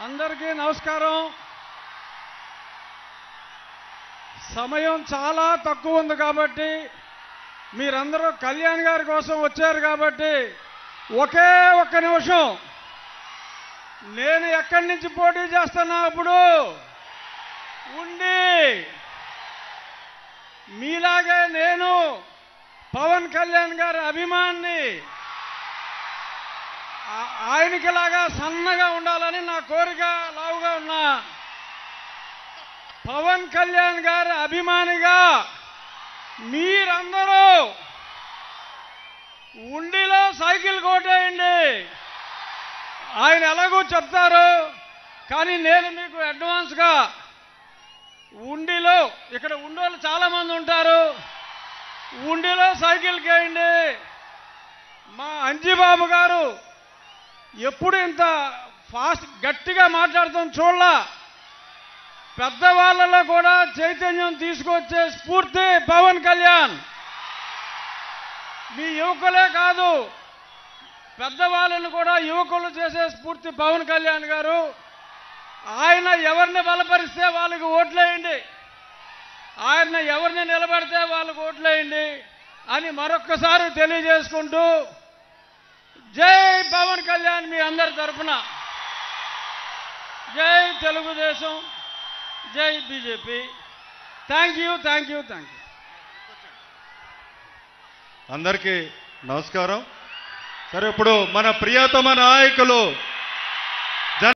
అందరికీ నమస్కారం సమయం చాలా తక్కువ ఉంది కాబట్టి మీరందరూ కళ్యాణ్ గారి కోసం వచ్చారు కాబట్టి ఒకే ఒక్క నిమిషం నేను ఎక్కడి నుంచి పోటీ చేస్తున్నా అప్పుడు ఉండి మీలాగే నేను పవన్ కళ్యాణ్ గారి అభిమాన్ని ఆ- ఆయనకిలాగా సన్నగా ఉండాలని నా కోరిక లావుగా ఉన్నా పవన్ కళ్యాణ్ గారి అభిమానిగా మీరందరూ ఉండిలో సైకిల్ కొట్టేయండి ఆయన ఎలాగో చెప్తారు కానీ నేను మీకు అడ్వాన్స్గా ఉండిలో ఇక్కడ ఉండోళ్ళు చాలా మంది ఉంటారు ఉండిలో సైకిల్ కేయండి మా అంజిబాబు గారు ఎప్పుడు ఇంత ఫాస్ట్ గట్టిగా మాట్లాడతాం చూడలా పెద్దవాళ్ళలో కూడా చైతన్యం తీసుకొచ్చే స్ఫూర్తి పవన్ కళ్యాణ్ మీ యువకులే కాదు పెద్దవాళ్ళని కూడా యువకులు చేసే స్ఫూర్తి పవన్ కళ్యాణ్ గారు ఆయన ఎవరిని బలపరిస్తే వాళ్ళకి ఓట్లేయండి ఆయన ఎవరిని నిలబడితే వాళ్ళకి ఓట్లేయండి అని మరొక్కసారి తెలియజేసుకుంటూ జై పవన్ కళ్యాణ్ మీ అందరి తరఫున జై తెలుగుదేశం జై BJP thank you thank you thank you అందరికీ నమస్కారం సరే ఇప్పుడు మన ప్రియతమ నాయకులు